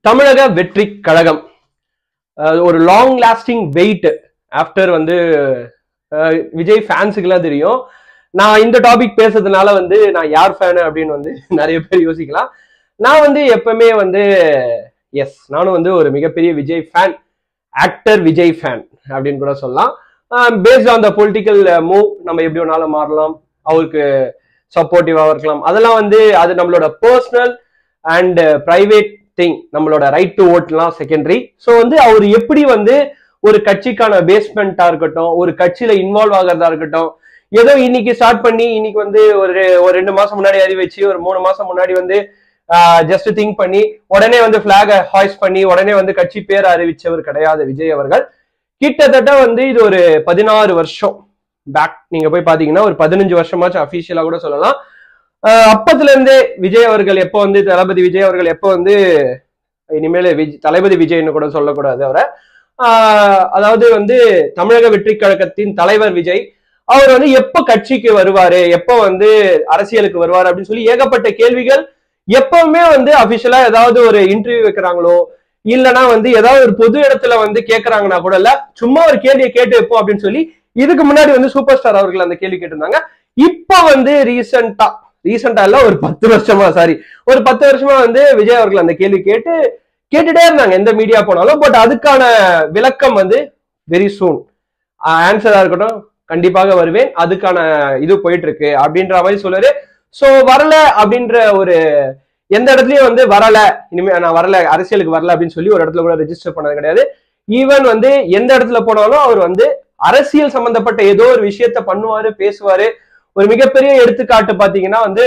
தமிழக வெற்றி கழகம் அஹ் ஒரு லாங் லாஸ்டிங் வெயிட் ஆஃப்டர் வந்து அஹ் விஜய் ஃபேன்ஸுக்கெல்லாம் தெரியும் நான் இந்த டாபிக் பேசுறதுனால வந்து நான் யார் ஃபேனு அப்படின்னு வந்து நிறைய பேர் யோசிக்கலாம் நான் வந்து எப்பவுமே வந்து எஸ் நானும் வந்து ஒரு மிகப்பெரிய Vijay fan actor Vijay fan அப்படின்னு கூட சொல்லலாம் based on the political move நம்ம எப்படி வேணாலும் மாறலாம் அவருக்கு சப்போர்ட்டிவாக இருக்கலாம் அதெல்லாம் வந்து அது நம்மளோட பர்சனல் அண்ட் பிரைவேட் திங் நம்மளோட ரைட் டு ஓட்லாம் செகண்டரி ஸோ வந்து அவர் எப்படி வந்து ஒரு கட்சிக்கான பேஸ்மெண்ட்டா இருக்கட்டும் ஒரு கட்சியில இன்வால்வ் ஆகிறதா இருக்கட்டும் ஏதோ இன்னைக்கு ஸ்டார்ட் பண்ணி இன்னைக்கு வந்து ஒரு ஒரு ரெண்டு மாசம் முன்னாடி அறிவிச்சு ஒரு மூணு மாசம் முன்னாடி வந்து ஜஸ்ட் திங்க் பண்ணி உடனே வந்து பிளாக ஹாய்ஸ் பண்ணி உடனே வந்து கட்சி பேர் அறிவிச்சவர் கிடையாது விஜய் அவர்கள் கிட்டத்தட்ட வந்து இது ஒரு பதினாறு வருஷம் பேக் நீங்க போய் பாத்தீங்கன்னா ஒரு பதினஞ்சு வருஷமாச்சும் அபிஷியலா கூட சொல்லலாம் ஆஹ் அப்பத்துல இருந்தே விஜய் அவர்கள் எப்போ வந்து தளபதி விஜய் அவர்கள் எப்போ வந்து இனிமேல் விஜய் தளபதி விஜய்னு கூட சொல்லக்கூடாது அவரை ஆஹ் அதாவது வந்து தமிழக வெற்றி கழகத்தின் தலைவர் விஜய் அவர் வந்து எப்ப கட்சிக்கு வருவாரு எப்ப வந்து அரசியலுக்கு வருவாரு அப்படின்னு சொல்லி ஏகப்பட்ட கேள்விகள் எப்பவுமே வந்து அபிஷியலா ஏதாவது ஒரு இன்டர்வியூ வைக்கிறாங்களோ இல்லைன்னா வந்து ஏதாவது ஒரு பொது இடத்துல வந்து கேட்கறாங்கன்னா கூட இல்ல சும்மா ஒரு கேள்வியை கேட்டு வைப்போம் அப்படின்னு சொல்லி இதுக்கு முன்னாடி வந்து சூப்பர் ஸ்டார் அவர்கள் அந்த கேள்வி கேட்டிருந்தாங்க இப்ப வந்து ரீசெண்டா ரீசெண்டா இல்ல ஒரு பத்து வருஷமா சாரி ஒரு பத்து வருஷமா வந்து விஜய் அவர்கள் அந்த கேள்வி கேட்டு கேட்டுட்டே இருந்தாங்க எந்த மீடியா போனாலும் பட் அதுக்கான விளக்கம் வந்து வெரி சூன் ஆன்சரா இருக்கட்டும் கண்டிப்பாக வருவேன் அதுக்கான இது போயிட்டு இருக்கு அப்படின்ற மாதிரி சொல்லுவாரு சோ வரல அப்படின்ற ஒரு எந்த இடத்துலயும் வந்து வரல இனிமே நான் வரல அரசியலுக்கு வரல அப்படின்னு சொல்லி ஒரு இடத்துல கூட ரெஜிஸ்டர் பண்ணது கிடையாது ஈவன் வந்து எந்த இடத்துல போனாலும் அவர் வந்து அரசியல் சம்பந்தப்பட்ட ஏதோ ஒரு விஷயத்த பண்ணுவாரு பேசுவாரு ஒரு மிகப்பெரிய எடுத்துக்காட்டு பாத்தீங்கன்னா வந்து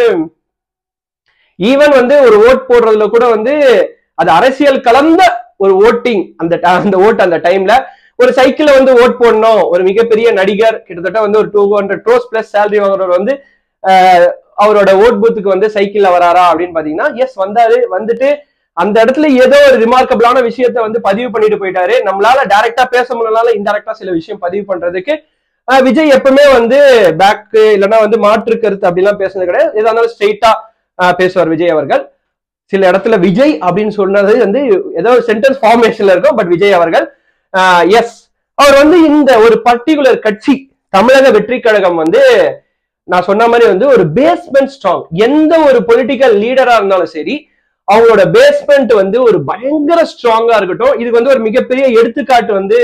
ஈவன் வந்து ஒரு ஓட் போடுறதுல கூட வந்து அது அரசியல் கலந்த ஒரு ஓட்டிங் அந்த ti- அந்த ஓட் அந்த டைம்ல ஒரு சைக்கிள்ல வந்து ஓட் போடணும் ஒரு மிகப்பெரிய நடிகர் கிட்டத்தட்ட வந்து ஒரு two hundred crores plus salary வாங்குறவர் வந்து ஆஹ், அவரோட ஓட் பூத்துக்கு வந்து சைக்கிள்ல வராரா அப்படின்னு பாத்தீங்கன்னா எஸ் வந்தாரு வந்துட்டு அந்த இடத்துல ஏதோ ஒரு ரிமார்க்கபிளான விஷயத்த வந்து பதிவு பண்ணிட்டு போயிட்டாரு நம்மளால டைரக்டா பேச முடியலனால இன்டெரக்டா சில விஷயம் பதிவு பண்றதுக்கு ஆஹ், விஜய் எப்பவுமே வந்து பேக் இல்லைன்னா வந்து மாற்று கருத்து அப்படிலாம் பேசுனது கிடையாது எதா இருந்தாலும் ஸ்ட்ரெயிட்டா பேசுவார் விஜய் அவர்கள் சில இடத்துல விஜய் அப்படின்னு சொன்னது வந்து ஏதோ சென்டென்ஸ் ஃபார்மேஷன்ல இருக்கும் பட் விஜய் அவர்கள் எஸ் அவர் வந்து இந்த ஒரு பர்டிகுலர் கட்சி தமிழக வெற்றி கழகம் வந்து நான் சொன்ன மாதிரி வந்து ஒரு பேஸ்மெண்ட் ஸ்ட்ராங் எந்த ஒரு பொலிட்டிக்கல் லீடரா இருந்தாலும் சரி அவங்களோட பேஸ்மெண்ட் வந்து ஒரு பயங்கர ஸ்ட்ராங்கா இருக்கட்டும் இதுக்கு வந்து ஒரு மிகப்பெரிய எடுத்துக்காட்டு வந்து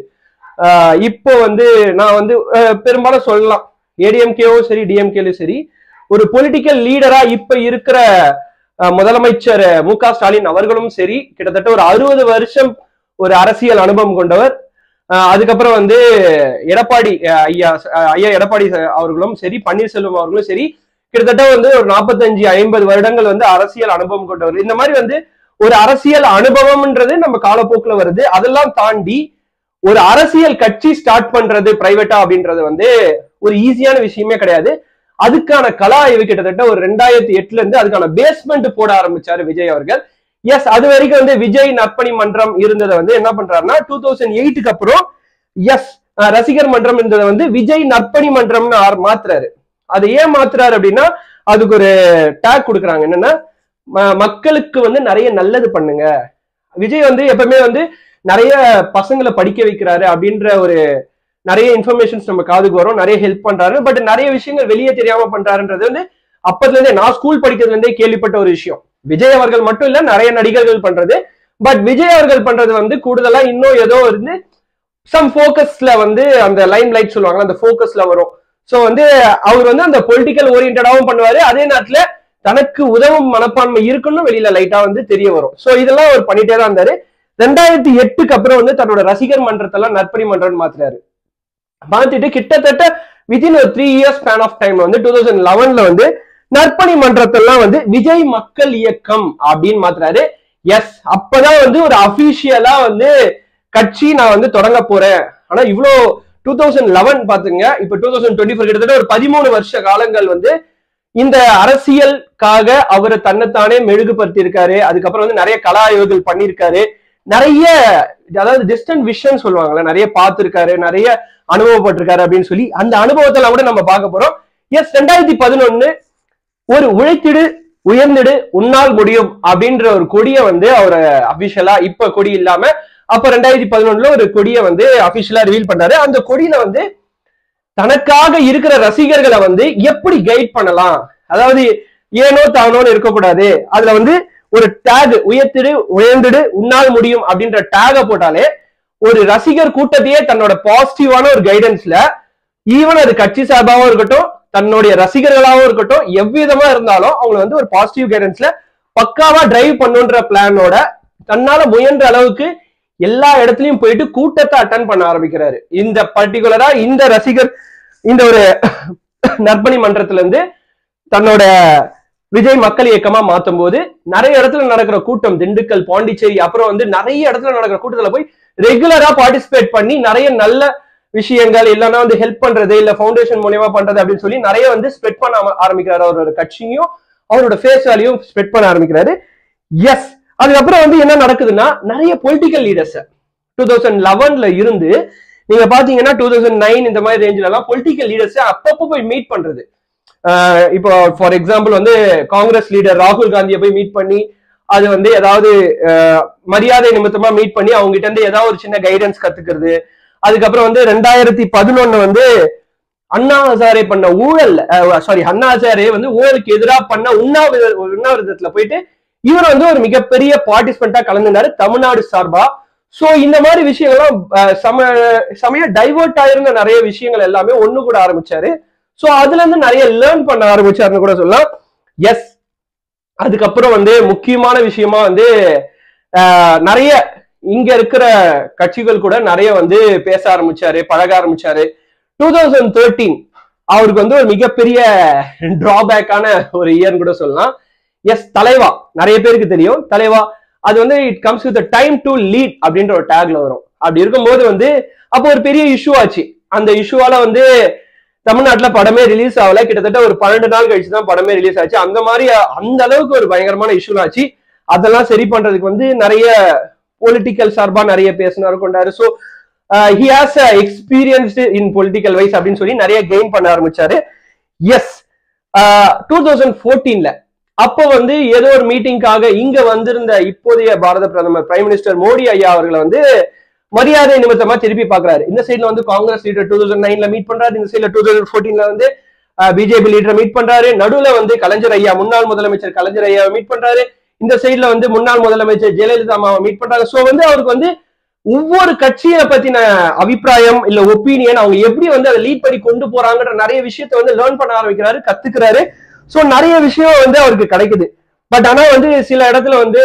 ஆஹ் இப்போ வந்து நான் வந்து ஆஹ் பெரும்பாலும் சொல்லலாம் ஏடிஎம்கேவும் சரி டிஎம்கேலும் சரி ஒரு பொலிட்டிக்கல் லீடரா இப்ப இருக்கிற ஆஹ் முதலமைச்சர் மு க ஸ்டாலின் அவர்களும் சரி கிட்டத்தட்ட ஒரு அறுபது வருஷம் ஒரு அரசியல் அனுபவம் கொண்டவர் ஆஹ் அதுக்கப்புறம் வந்து எடப்பாடி ஆஹ் ஐயா ஆஹ் ஐயா எடப்பாடி ச- அவர்களும் சரி பன்னீர்செல்வம் அவர்களும் சரி கிட்டத்தட்ட வந்து ஒரு நாற்பத்தஞ்சு ஐம்பது வருடங்கள் வந்து அரசியல் அனுபவம் கொண்டவர் இந்த மாதிரி வந்து ஒரு அரசியல் அனுபவம்ன்றது நம்ம காலப்போக்குல வருது அதெல்லாம் தாண்டி ஒரு அரசியல் கட்சி ஸ்டார்ட் பண்றது பிரைவேட்டா அப்படின்றது வந்து ஒரு ஈஸியான விஷயமே கிடையாது அதுக்கான கலா ஆய்வு கிட்டத்தட்ட ஒரு ரெண்டாயிரத்தி எட்டுல இருந்து அதுக்கான பேஸ்மெண்ட் போட ஆரம்பிச்சாரு விஜய் அவர்கள் எஸ் அது வரைக்கும் வந்து விஜய் நற்பணி மன்றம் இருந்ததை வந்து என்ன பண்றாருன்னா டூ தௌசண்ட் எயிட்டுக்கு அப்புறம் எஸ் ரசிகர் மன்றம் இருந்ததை வந்து விஜய் நற்பணி மன்றம்னு ஆர்- மாத்துறாரு அது ஏன் மாத்துறாரு அப்படின்னா அதுக்கு ஒரு டேக் கொடுக்குறாங்க என்னன்னா ம- மக்களுக்கு வந்து நிறைய நல்லது பண்ணுங்க விஜய் வந்து எப்பவுமே வந்து நிறைய பசங்களை படிக்க வைக்கிறாரு அப்படின்ற ஒரு நிறைய இன்ஃபர்மேஷன்ஸ் நம்ம காதுக்கு வரும் நிறைய ஹெல்ப் பண்றாரு பட் நிறைய விஷயங்கள் வெளியே தெரியாம பண்றாருன்றது வந்து அப்பத்துல இருந்தே நான் ஸ்கூல் படிக்கிறதுல இருந்தே கேள்விப்பட்ட ஒரு விஷயம் விஜய் அவர்கள் மட்டும் இல்ல நிறைய நடிகர்கள் பண்றது பட் விஜய் அவர்கள் பண்றது வந்து கூடுதலா இன்னும் ஏதோ இருந்து சம் ஃபோக்கஸ்ல வந்து அந்த லைம் லைட் சொல்லுவாங்க அந்த ஃபோக்கஸ்ல வரும் சோ வந்து அவர் வந்து அந்த பொலிட்டிக்கல் ஓரியன்டாவும் பண்ணுவாரு அதே நேரத்துல தனக்கு உதவும் மனப்பான்மை இருக்குன்னு வெளியில லைட்டா வந்து தெரிய வரும் சோ இதெல்லாம் அவர் பண்ணிட்டே தான் இருந்தாரு ரெண்டாயிரத்தி எட்டுக்கு அப்புறம் வந்து தன்னோட ரசிகர் மன்றத்தெல்லாம் நற்பணி மன்றம்னு மாத்துறாரு மாத்திட்டு கிட்டத்தட்ட வித்தின் ஒரு three years span of time வந்து டூ தௌசண்ட் லெவன்ல வந்து நற்பணி மன்றத்தெல்லாம் வந்து விஜய் மக்கள் இயக்கம் அப்படின்னு மாத்துறாரு எஸ் அப்பதான் வந்து ஒரு அபிஷியலா வந்து கட்சி நான் வந்து தொடங்க போறேன் ஆனா இவ்வளோ டூ தௌசண்ட் லெவன் பாத்துங்க இப்ப டூ தௌசண்ட் டுவெண்ட்டி ஃபோர் கிட்டத்தட்ட ஒரு பதிமூணு வருஷ காலங்கள் வந்து இந்த அரசியலுக்காக அவரை தன்னைத்தானே மெழுகுபடுத்தி இருக்காரு அதுக்கப்புறம் வந்து நிறைய கலா ஆய்வுகள் பண்ணியிருக்காரு நிறைய அதாவது டிஸ்டன்ட் விஷன் சொல்லுவாங்கல்ல நிறைய பார்த்திருக்காரு நிறைய அனுபவப்பட்டிருக்காரு அப்படின்னு சொல்லி அந்த அனுபவத்தெல்லாம் கூட நம்ம பார்க்க போறோம் எஸ் ரெண்டாயிரத்தி பதினொன்னு ஒரு உழைத்திடு உயர்ந்திடு உன்னால் முடியும் அப்படின்ற ஒரு கொடியை வந்து அவர் அபிஷியலா இப்ப கொடி இல்லாம அப்ப ரெண்டாயிரத்தி பதினொன்னுல ஒரு கொடியை வந்து அபிஷியலா ரிவீல் பண்றாரு அந்த கொடியில வந்து தனக்காக இருக்கிற ரசிகர்களை வந்து எப்படி கைட் பண்ணலாம் அதாவது ஏனோ தானோன்னு இருக்கக்கூடாது அதுல வந்து ஒரு டேக் உயர்த்திடு உயர்ந்திடு உன்னால் முடியும் அப்படின்ற டேக போட்டாலே ஒரு ரசிகர் கூட்டத்தையே தன்னோட பாசிட்டிவான ஒரு கைடன்ஸ்ல ஈவன் அது கட்சி சார்பாகவும் இருக்கட்டும் தன்னுடைய ரசிகர்களாகவும் இருக்கட்டும் எவ்விதமா இருந்தாலும் அவங்க வந்து ஒரு பாசிட்டிவ் கைடன்ஸ்ல பக்காவா டிரைவ் பண்ணுன்ற பிளானோட தன்னால முயன்ற அளவுக்கு எல்லா இடத்துலயும் போயிட்டு கூட்டத்தை அட்டன் பண்ண ஆரம்பிக்கிறாரு இந்த பர்டிகுலரா இந்த ரசிகர் இந்த ஒரு நற்பணி மன்றத்துல இருந்து தன்னோட விஜய் மக்கள் இயக்கமா மாத்தும் போது நிறைய இடத்துல நடக்கிற கூட்டம் திண்டுக்கல் பாண்டிச்சேரி அப்புறம் வந்து நிறைய இடத்துல நடக்கிற கூட்டத்துல போய் ரெகுலரா பார்ட்டிசிபேட் பண்ணி நிறைய நல்ல விஷயங்கள் இல்லைன்னா வந்து ஹெல்ப் பண்றது இல்ல ஃபவுண்டேஷன் மூலியமா பண்றது அப்படின்னு சொல்லி நிறைய வந்து ஸ்ப்ரெட் பண்ண ஆம- ஆரம்பிக்கிறாரு அவரோட கட்சியும் அவரோட ஃபேஸ் வேலையும் ஸ்ப்ரெட் பண்ண ஆரம்பிக்கிறாரு எஸ் அதுக்கப்புறம் வந்து என்ன நடக்குதுன்னா நிறைய பொலிட்டிக்கல் லீடர்ஸ் டூ தௌசண்ட் லெவன்ல இருந்து நீங்க பாத்தீங்கன்னா டூ தௌசண்ட் நைன் இந்த மாதிரி ரேஞ்சில எல்லாம் பொலிட்டிக்கல் லீடர்ஸ் அப்பப்போ போய் மீட் பண்றது ஆஹ் இப்போ ஃபார் எக்ஸாம்பிள் வந்து காங்கிரஸ் லீடர் ராகுல் காந்தியை போய் மீட் பண்ணி அது வந்து ஏதாவது ஆஹ் மரியாதை நிமித்தமா மீட் பண்ணி அவங்க கிட்ட இருந்து ஏதாவது ஒரு சின்ன கைடன்ஸ் கத்துக்கிறது அதுக்கப்புறம் வந்து ரெண்டாயிரத்தி பதினொன்னு வந்து அண்ணா ஹசாரே பண்ண ஊழல் சாரி அண்ணா ஹசாரே வந்து ஊழலுக்கு எதிராக பண்ண உண்ணாவிர உண்ணாவிரதத்துல போயிட்டு இவர் வந்து ஒரு மிகப்பெரிய பார்ட்டிசிபெண்டா கலந்துனாரு தமிழ்நாடு சார்பா சோ இந்த மாதிரி விஷயங்கள்லாம் அஹ், சம சமய டைவர்ட் ஆயிருந்த நிறைய விஷயங்கள் எல்லாமே ஒண்ணு கூட ஆரம்பிச்சாரு சோ அதுல இருந்து நிறைய லேர்ன் பண்ண ஆரம்பிச்சாருன்னு கூட சொல்லலாம் எஸ் அதுக்கப்புறம் வந்து முக்கியமான விஷயமா வந்து அஹ், நிறைய இங்க இருக்கிற கட்சிகள் கூட நிறைய வந்து பேச ஆரம்பிச்சாரு பழக ஆரம்பிச்சாரு டூ தௌசண்ட் தேர்ட்டீன் அவருக்கு வந்து ஒரு மிகப்பெரிய டிராபேக்கான ஒரு இயர்னு கூட சொல்லலாம் எஸ் தலைவா நிறைய பேருக்கு தெரியும் தலைவா அது வந்து it comes with time to lead அப்படின்ற ஒரு டேக்ல வரும் அப்படி இருக்கும்போது வந்து அப்போ ஒரு பெரிய இஷ்யூ ஆச்சு அந்த இஷ்யூவால வந்து தமிழ்நாட்டுல படமே ரிலீஸ் ஆகல கிட்டத்தட்ட ஒரு பன்னெண்டு நாள் கழிச்சு தான் படமே ரிலீஸ் ஆச்சு அந்த மாதிரி அந்த அளவுக்கு ஒரு பயங்கரமான இஷ்யூ ஆச்சு அதெல்லாம் சரி பண்றதுக்கு வந்து நிறைய பொலிட்டிக்கல் சார்பா நிறைய பேசினாரு கொண்டாரு so he has experienced in political wise அப்படின்னு சொல்லி நிறைய கெயின் பண்ண ஆரம்பிச்சாரு எஸ் டூ தௌசண்ட் ஃபோர்டீன்ல அப்போ வந்து ஏதோ ஒரு மீட்டிங்காக இங்க வந்திருந்த இப்போதைய பாரத பிரதமர் பிரைம் மினிஸ்டர் மோடி ஐயா அவர்களை வந்து மரியாதை நிமித்தமா திருப்பி பாக்குறாரு இந்த சைடுல வந்து காங்கிரஸ் லீடர் டூ தௌசண்ட் நைன்ல மீட் பண்றாரு இந்த சைடுல டூ தௌசண்ட் ஃபோர்டீன்ல வந்து பிஜேபி லீடர் மீட் பண்றாரு நடுவுல வந்து கலைஞர் ஐயா முன்னாள் முதலமைச்சர் கலைஞர் ஐயா மீட் பண்றாரு இந்த சைடுல வந்து முன்னாள் முதலமைச்சர் ஜெயலலிதா அம்மாவை மீட் பண்றாங்க சோ வந்து அவருக்கு வந்து ஒவ்வொரு கட்சியை பத்தின அபிப்பிராயம் இல்ல ஒப்பீனியன் அவங்க எப்படி வந்து அதை லீட் பண்ணி கொண்டு போறாங்கன்ற நிறைய விஷயத்த வந்து லேர்ன் பண்ண ஆரம்பிக்கிறாரு கத்துக்கிறாரு சோ நிறைய விஷயம் வந்து அவருக்கு கிடைக்குது பட் ஆனா வந்து சில இடத்துல வந்து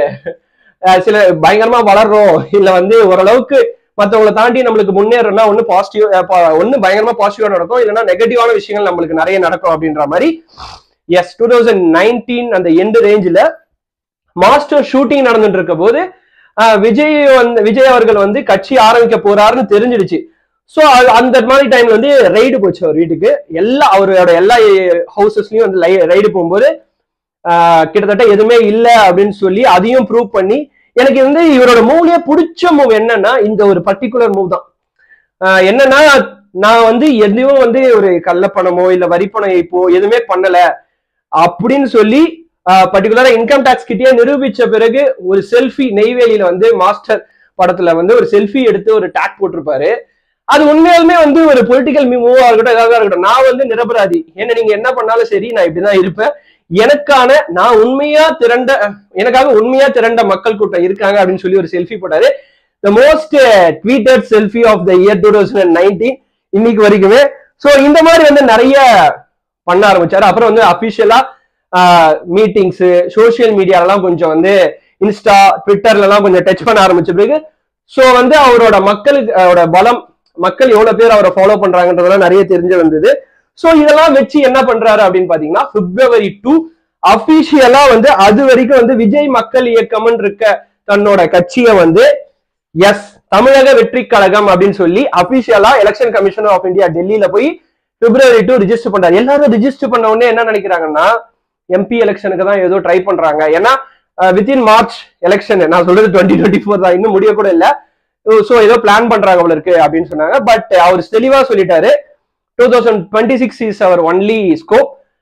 அஹ், சில பயங்கரமா வளர்றோம் இல்ல வந்து ஓரளவுக்கு மத்தவங்களை தாண்டி நம்மளுக்கு முன்னேறோம்னா ஒண்ணு பாசிட்டிவ் ஒண்ணு பயங்கரமா பாசிட்டிவா நடக்கும் இல்லைன்னா நெகட்டிவான விஷயங்கள் நம்மளுக்கு நிறைய நடக்கும் அப்படின்ற மாதிரி எஸ் டூ தௌசண்ட் நைன்டீன் அந்த எண்டு ரேஞ்சில் மாஸ்டர் ஷூட்டிங் நடந்துட்டு இருக்க போது ஆஹ், விஜய் வந்து விஜய் அவர்கள் வந்து கட்சி ஆரம்பிக்க போறாருன்னு தெரிஞ்சிடுச்சு ஸோ அந்த மாதிரி டைம்ல வந்து ரைடு போச்சு அவர் வீட்டுக்கு எல்லா அவரோட எல்லா ஹவுசஸ்லயும் வந்து ரைடு போகும்போது ஆஹ், கிட்டத்தட்ட எதுவுமே இல்லை அப்படின்னு சொல்லி அதையும் ப்ரூவ் பண்ணி எனக்கு வந்து இவரோட மூவ்லயே பிடிச்ச மூவ் என்னன்னா இந்த ஒரு பர்டிகுலர் மூவ் தான் ஆஹ், என்னன்னா நான் வந்து எதுவும் வந்து ஒரு கள்ளப்பணமோ இல்ல வரிப்பணம் இப்போ எதுவுமே பண்ணல அப்படின்னு சொல்லி பர்டிகுலரா இன்கம் டாக்ஸ் கிட்டே நிரூபிச்ச பிறகு ஒரு செல்ஃபி நெய்வேலியில வந்து மாஸ்டர் படத்துல வந்து ஒரு செல்ஃபி எடுத்து ஒரு டேக் போட்டிருப்பாரு அது உண்மையாலுமே வந்து ஒரு பொலிட்டிக்கல் மூவா இருக்கட்டும் ஏதாவது இருக்கட்டும் நான் வந்து நிரபராதி என்ன நீங்க என்ன பண்ணாலும் சரி நான் இப்படிதான் இருப்பேன் எனக்கான நான் உண்மையா திரண்ட எனக்காக உண்மையா திரண்ட மக்கள் கூட்டம் இருக்காங்க அப்படின்னு சொல்லி ஒரு செல்ஃபி போட்டாரு the most tweeted selfie of the year two thousand nineteen இன்னைக்கு வரைக்குமே சோ இந்த மாதிரி வந்து நிறைய பண்ண ஆரம்பிச்சாரு அப்புறம் வந்து அபிஷியலா மீட்டிங்ஸ் சோசியல் மீடியாலாம் கொஞ்சம் வந்து இன்ஸ்டா ட்விட்டர்ல எல்லாம் கொஞ்சம் டச் பண்ண ஆரம்பிச்ச பிறகு சோ வந்து அவரோட மக்களுக்கு அவரோட பலம் மக்கள் எவ்வளவு பேர் அவரை ஃபாலோ பண்றாங்கன்றதெல்லாம் நிறைய தெரிஞ்சு வந்தது சோ இதெல்லாம் வச்சு என்ன பண்றாரு அப்படின்னு பாத்தீங்கன்னா பிப்ரவரி டூ அபிஷியலா வந்து அது வரைக்கும் வந்து விஜய் மக்கள் இயக்கம்னு இருக்க தன்னோட கட்சியை வந்து எஸ் தமிழக வெற்றி கழகம் அப்படின்னு சொல்லி அபிஷியலா எலெக்ஷன் கமிஷனர் ஆஃப் இந்தியா டெல்லியில போய் பிப்ரவரி டூ ரிஜிஸ்டர் பண்றாரு எல்லாரும் ரிஜிஸ்டர் பண்ண உடனே என்ன நினைக்கிறாங்கன்னா எம்பி எலெக்ஷனுக்கு தான் ஏதோ ட்ரை பண்றாங்க ஏன்னா வித்தின் மார்ச் எலெக்ஷன் நான் சொல்றது டுவெண்ட்டி டுவெண்ட்டி ஃபோர் தான் இன்னும் முடிய கூட இல்ல சோ ஏதோ பிளான் பண்றாங்க போல இருக்கு அப்படின்னு சொன்னாங்க பட் அவர் தெளிவா சொல்லிட்டாரு two thousand twenty six is our only scope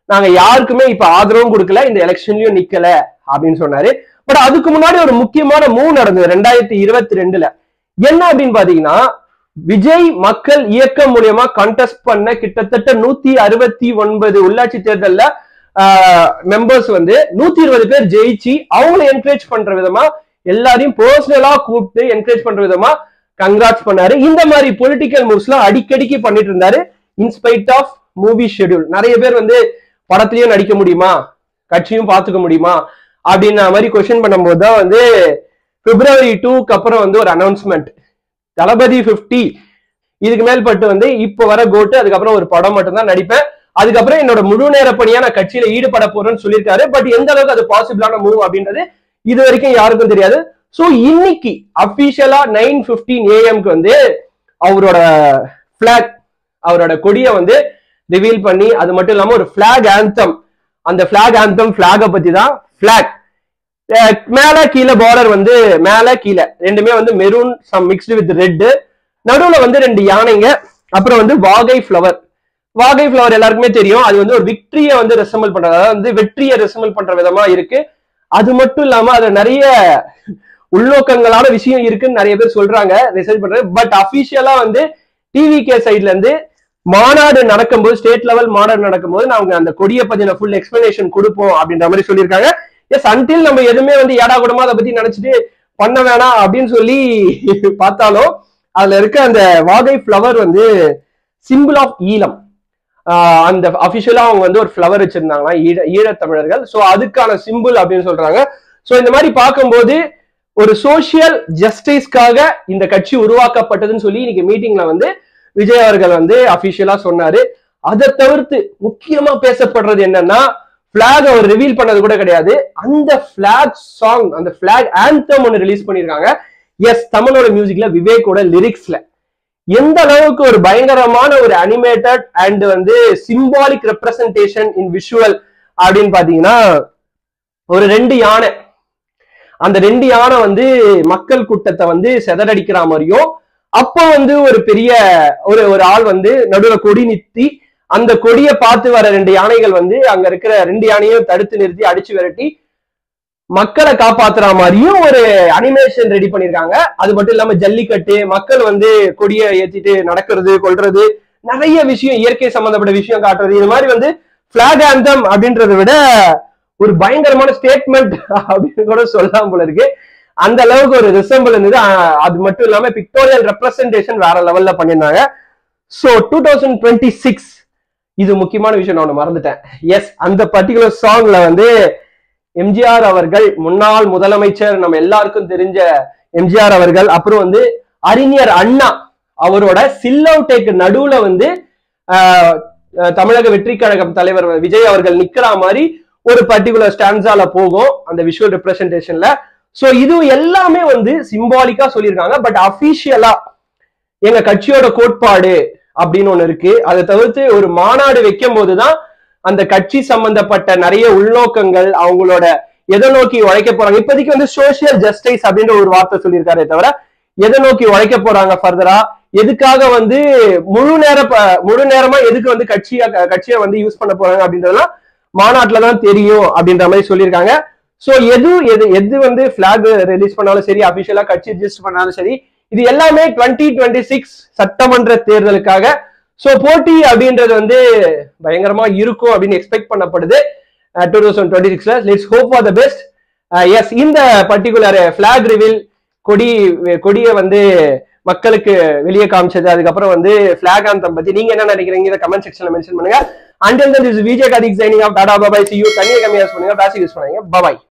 நாங்க யாருக்குமே இப்ப ஆதரவும் கொடுக்கல இந்த எலெக்ஷன்லயும் நிக்கல அப்படின்னு சொன்னாரு பட் அதுக்கு முன்னாடி ஒரு முக்கியமான மூவ் நடந்தது ரெண்டாயிரத்தி இருபத்தி ரெண்டுல என்ன அப்படின்னு பாத்தீங்கன்னா விஜய் மக்கள் இயக்கம் மூலியமா கண்டெஸ்ட் பண்ண கிட்டத்தட்ட நூத்தி அறுபத்தி ஒன்பது உள்ளாட்சி தேர்தல்ல மெம்பர்ஸ் வந்து நூத்தி இருபது பேர் ஜெயிச்சு அவங்கள என்கரேஜ் பண்ற விதமா எல்லாரையும் பர்சனலா கூப்பிட்டு என்கரேஜ் பண்ற விதமா கங்க்ராட்ஸ் பண்ணாரு இந்த மாதிரி பொலிட்டிக்கல் மூவ்ஸ் எல்லாம் அடிக்கடிக்கு பண்ணிட்டு இருந்தாரு இன்ஸ்பைட் ஆஃப் மூவி ஷெட்யூல் நிறைய பேர் வந்து படத்துலயும் நடிக்க முடியுமா கட்சியும் பார்த்துக்க முடியுமா அப்படின்ன மாதிரி கொஸ்டின் பண்ணும்போது தான் வந்து பிப்ரவரி டூக்கு அப்புறம் வந்து ஒரு அனௌன்ஸ்மெண்ட் தளபதி 50 இதுக்கு மேல்பட்டு வந்து இப்போ வர கோட்டு அதுக்கப்புறம் ஒரு படம் மட்டும்தான் நடிப்பேன் அதுக்கப்புறம் என்னோட முழு நேர பணியா நான் கட்சியில ஈடுபட போறேன்னு சொல்லியிருக்காரு பட் எந்த அளவுக்கு அது பாசிபிளான மூவ் அப்படின்றது இது வரைக்கும் யாருக்கும் தெரியாது சோ இன்னைக்கு அபிஷியலா நைன் பிப்டீன் ஏஎம்க்கு வந்து அவரோட பிளாக் அவரோட கொடியை வந்து ரிவீல் பண்ணி அது மட்டும் இல்லாம ஒரு பிளாக் ஆந்தம் அந்த பிளாக் ஆந்தம் பிளாக பத்தி தான் பிளாக் மேல கீழே பார்டர் வந்து மேல கீழே ரெண்டுமே வந்து maroon some mixed with red நடுவுல வந்து ரெண்டு யானைங்க அப்புறம் வந்து வாகை ஃப்ளவர் வாகை ஃப்ளவர் எல்லாருக்குமே தெரியும் அது வந்து ஒரு விக்டரியை வந்து ரெசம்பிள் பண்றது அதாவது வந்து வெற்றியை ரெசம்பிள் பண்ற விதமா இருக்கு அது மட்டும் இல்லாம அதுல நிறைய உள்நோக்கங்களான விஷயம் இருக்குன்னு நிறைய பேர் சொல்றாங்க ரிசர்ச் பண்றது பட் அபிஷியலா வந்து டிவி கே சைட்ல இருந்து மாநாடு நடக்கும்போது ஸ்டேட் லெவல் மாநாடு நடக்கும்போது நாங்க அந்த கொடியை பத்தின ஃபுல் எக்ஸ்பிளனேஷன் கொடுப்போம் அப்படின்ற மாதிரி சொல்லியிருக்காங்க எஸ் அன்டில் நம்ம எதுவுமே வந்து ஏடா கூடமா அதை பத்தி நினைச்சிட்டு பண்ண வேணாம் அப்படின்னு சொல்லி பார்த்தாலும் அதுல இருக்க அந்த வாகை ஃப்ளவர் வந்து சிம்பிள் ஆஃப் ஈழம் ஆஹ் அந்த அபிஷியலா அவங்க வந்து ஒரு ஃப்ளவர் வச்சிருந்தாங்களா ஈழ ஈழத்தமிழர்கள் சோ அதுக்கான சிம்பிள் அப்படின்னு சொல்றாங்க சோ இந்த மாதிரி பார்க்கும்போது ஒரு சோசியல் ஜஸ்டிஸ்க்காக இந்த கட்சி உருவாக்கப்பட்டதுன்னு சொல்லி இன்னைக்கு மீட்டிங்ல வந்து விஜய் அவர்கள் வந்து அபிஷியலா சொன்னாரு அதை தவிர்த்து முக்கியமா பேசப்படுறது என்னன்னா பிளாக் அவர் ரிவீல் பண்ணது கூட கிடையாது அந்த பிளாக் சாங் அந்த பிளாக் ஆந்தம் ஒன்னு ரிலீஸ் பண்ணிருக்காங்க எஸ் தமிழோட மியூசிக்ல விவேக்கோட லிரிக்ஸ்ல எந்த அளவுக்கு ஒரு பயங்கரமான ஒரு அனிமேட்டட் அண்ட் வந்து சிம்பாலிக் ரெப்ரசன்டேஷன் இன் விஷுவல் அப்படின்னு பாத்தீங்கன்னா ஒரு ரெண்டு யானை அந்த ரெண்டு யானை வந்து மக்கள் கூட்டத்தை வந்து செதறடிக்கிற மாதிரியும் அப்போ வந்து ஒரு பெரிய ஒரு ஒரு ஆள் வந்து நடுவுல கொடி நிறுத்தி அந்த கொடியை பார்த்து வர ரெண்டு யானைகள் வந்து அங்க இருக்கிற ரெண்டு யானையும் தடுத்து நிறுத்தி அடிச்சு விரட்டி மக்களை காப்பாத்துற மாதிரியும் ஒரு அனிமேஷன் ரெடி பண்ணிருக்காங்க அது மட்டும் இல்லாம ஜல்லிக்கட்டு மக்கள் வந்து கொடியை ஏத்திட்டு நடக்கிறது கொள்றது நிறைய விஷயம் இயற்கை சம்பந்தப்பட்ட விஷயம் காட்டுறது இது மாதிரி வந்து பிளாக் ஆந்தம் அப்படின்றத விட ஒரு பயங்கரமான ஸ்டேட்மெண்ட் அப்படின்னு கூட சொல்லலாம் போல இருக்கு அந்த அளவுக்கு ஒரு ரிசம்பிள் இருந்தது அஹ் அது மட்டும் இல்லாம பிக்டோரியல் ரெப்ரசன்டேஷன் வேற லெவல்ல பண்ணியிருந்தாங்க so two thousand twenty six இது முக்கியமான விஷயம் நான் ஒண்ணு மறந்துட்டேன் எஸ் அந்த பர்டிகுலர் சாங்ல வந்து எம்ஜிஆர் அவர்கள் முன்னாள் முதலமைச்சர் நம்ம எல்லாருக்கும் தெரிஞ்ச எம்ஜிஆர் அவர்கள் அப்புறம் வந்து அறிஞர் அண்ணா அவரோட சில்லவுட்டேக்கு நடுவுல வந்து ஆஹ், அஹ், தமிழக வெற்றி கழகம் தலைவர் விஜய் அவர்கள் நிக்கிற மாதிரி ஒரு பர்டிகுலர் ஸ்டான்ஸால போகும் அந்த விஷுவல் ரெப்ரசன்டேஷன்ல சோ இது எல்லாமே வந்து சிம்பாலிக்கா சொல்லியிருக்காங்க பட் அபிஷியலா எங்க கட்சியோட கோட்பாடு அப்படின்னு ஒண்ணு இருக்கு அதை தவிர்த்து ஒரு மாநாடு வைக்கும் போதுதான் அந்த கட்சி சம்பந்தப்பட்ட நிறைய உள்நோக்கங்கள் அவங்களோட எதை நோக்கி உழைக்க போறாங்க இப்போதைக்கு வந்து சோசியல் ஜஸ்டிஸ் அப்படின்ற ஒரு வார்த்தை சொல்லியிருக்காரே தவிர எதை நோக்கி உழைக்க போறாங்க ஃபர்தரா எதுக்காக வந்து முழு நேர ப- முழு நேரமா எதுக்கு வந்து கட்சியா கட்சியை வந்து யூஸ் பண்ண போறாங்க அப்படின்றதெல்லாம் மாநாட்டுல தான் தெரியும் அப்படின்ற மாதிரி சொல்லியிருக்காங்க சோ எது எது எது வந்து பிளாக் ரிலீஸ் பண்ணாலும் சரி அபிஷியலா கட்சி ரிஜிஸ்டர் பண்ணாலும் சரி இது எல்லாமே டுவெண்ட்டி டுவெண்ட்டி சிக்ஸ் சட்டமன்ற தேர்தலுக்காக சோ போட்டி அப்படின்றது வந்து பயங்கரமா இருக்கும் அப்படின்னு எக்ஸ்பெக்ட் பண்ணப்படுது டூ தௌசண்ட் டுவெண்ட்டி சிக்ஸ்ல let's hope for the best yes இந்த பர்டிகுலர் பிளாக் ரிவில் கொடி கொடியை வந்து மக்களுக்கு வெளியே காமிச்சது அதுக்கப்புறம் வந்து பிளாக் ஆந்தம் பத்தி நீங்க என்ன நினைக்கிறீங்க கமெண்ட் செக்ஷன்ல மென்ஷன் பண்ணுங்க அண்டில் தன் திஸ் விஜய் கதிக் signing off tata bye bye see you தண்ணியை கம்மியா யூஸ் பண்ணுங்க பேசிக் யூஸ் பண்ணுங்க பாபாய்